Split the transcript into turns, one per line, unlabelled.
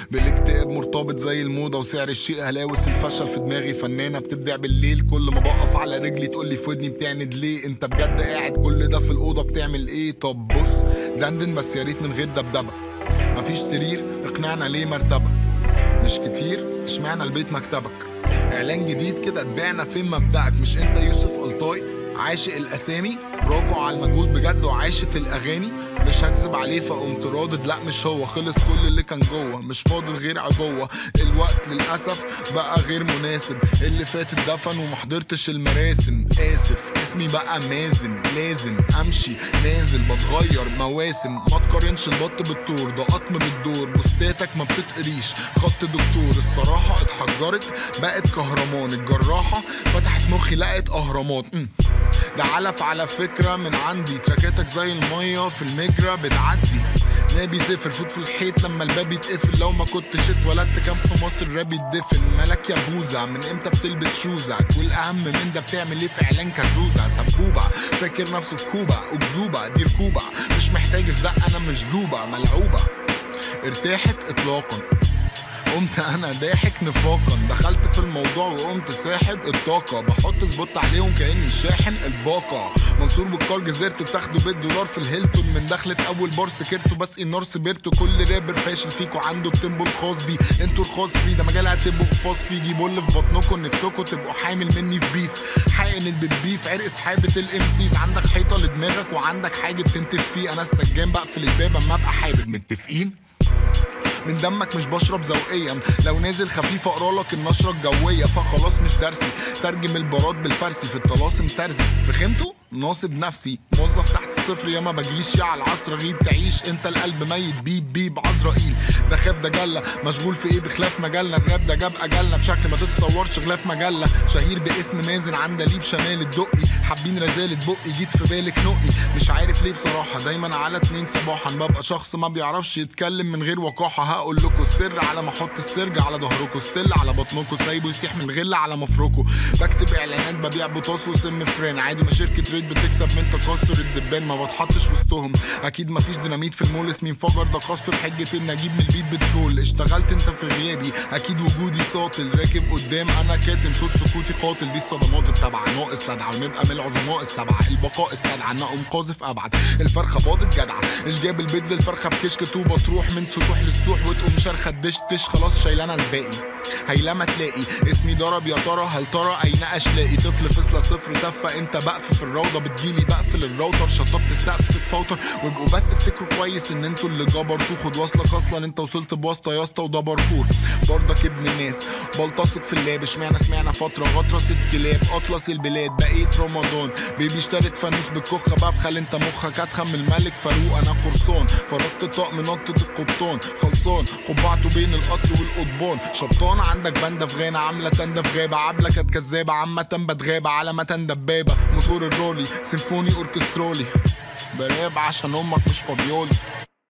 بالاكتئاب مرتبط زي الموضة وسعر الشيء هلاوس الفشل في دماغي فنانة بتبدع بالليل كل ما بقف على رجلي تقولي في ودني بتعند ليه انت بجد قاعد كل ده في الأوضة بتعمل ايه طب بص دندن بس يا ريت من غير دبدبة مفيش سرير اقنعنا ليه مرتبة مش كتير اشمعنى البيت مكتبك اعلان جديد كده اتبعنا فين مبدأك مش انت يوسف الطاي عاشق الاسامي برافو على المجهود بجد وعاشة الاغاني مش هكذب عليه فقمت رادد لا مش هو خلص كل اللي كان جوه مش فاضل غير عبوه الوقت للاسف بقى غير مناسب اللي فات اتدفن ومحضرتش المراسم اسف اسمي بقى مازن لازم امشي نازل بتغير مواسم ما تقارنش البط بالطور ده قطم بالدور بوستاتك ما بتتقريش خط دكتور الصراحه اتحجرت بقت كهرمان الجراحه فتحت مخي لقت اهرامات مم. ده علف على فكرة من عندي تراكاتك زي المية في المجرى بتعدي نابي زفر فوت في الحيط لما الباب يتقفل لو ما كنتش اتولدت كان في مصر راب يتدفن مالك يا بوزة من امتى بتلبس شوزك والاهم من ده بتعمل ايه في اعلان كازوزة سبوبة فاكر نفسه في كوبا اكذوبة دي ركوبة مش محتاج الزق انا مش زوبة ملعوبة ارتاحت اطلاقا قمت انا ضاحك نفاقا دخلت في الموضوع وقمت ساحب الطاقه بحط سبوت عليهم كاني شاحن الباقه منصور بالكار جزيرته بتاخده بالدولار في الهيلتون من دخلة اول بار سكرته بس النار سبرته كل رابر فاشل فيكو عنده التيمبو الخاص بيه انتوا الخاص فيه ده مجال هتبقوا قفاص فيه جيبوا اللي في بطنكم نفسكم تبقوا حامل مني في بيف حقن البيف عرق سحابة الام سيز عندك حيطه لدماغك وعندك حاجه بتنتف فيه انا السجان بقفل الباب اما ابقى حابب متفقين من دمك مش بشرب ذوقيا لو نازل خفيف اقرا لك النشره الجويه فخلاص مش درسي ترجم البارات بالفارسي في الطلاسم ترزي فهمتوا ناصب نفسي موظف تحت الصفر يا ما بجيش يا على العصر غيب تعيش انت القلب ميت بيب بيب عزرائيل ده خاف ده جله مشغول في ايه بخلاف مجالنا الراب ده جاب اجلنا بشكل ما تتصورش غلاف مجله شهير باسم مازن عندليب شمال الدقي حابين رزالة بقي جيت في بالك نقي مش عارف ليه بصراحه دايما على اتنين صباحا ببقى شخص ما بيعرفش يتكلم من غير وقاحه هقول لكم السر على ما احط السرج على ظهركم ستيل على بطنكم سايبه يسيح من الغل على مفركه بكتب اعلانات ببيع بوتاص وسم فران عادي ما شركه ريد بتكسب من تكسر الدبان ما بتحطش وسطهم اكيد ما فيش ديناميت في المول اسمي انفجر ده قصف بحجه ان اجيب من البيت بترول اشتغلت انت في غيابي اكيد وجودي ساطل راكب قدام انا كاتم صوت سكوتي قاتل دي الصدمات التابعه ناقص لدعه ونبقى من العظماء السبعه البقاء استدعى ان اقوم قاذف ابعد الفرخه باضت جدعه الجاب البيض للفرخه بكشك طوبه تروح من سطوح لسطوح وتقوم شرخه دش تش خلاص شايلانا الباقي هيلما تلاقي اسمي ضرب يا ترى هل ترى اين اشلاقي طفل فصلة صفر تفة انت بقف في الروضة بتجيلي بقفل الراوتر شطبت السقف تتفوتر وابقوا بس افتكروا كويس ان انتوا اللي جبرتوا خد واصلك اصلا انت وصلت بواسطة يا اسطى وده باركور برضك ابن ناس بلتصق في اللاب اشمعنى سمعنا فترة غطرة ست كلاب اطلس البلاد بقيت رمضان بيبي اشترت فانوس بالكخة بقى بخل انت مخك اتخن من الملك فاروق انا قرصان فرقت طقم نطة القبطان خلصان قبعته بين القطر والقضبان شبطانة عندك بندة في غانا عاملة تندة في غابة عاملة كانت كذابة عامة بتغابة على متن دبابة موتور الرولي سيمفوني اوركسترولي براب عشان امك مش فاضيالي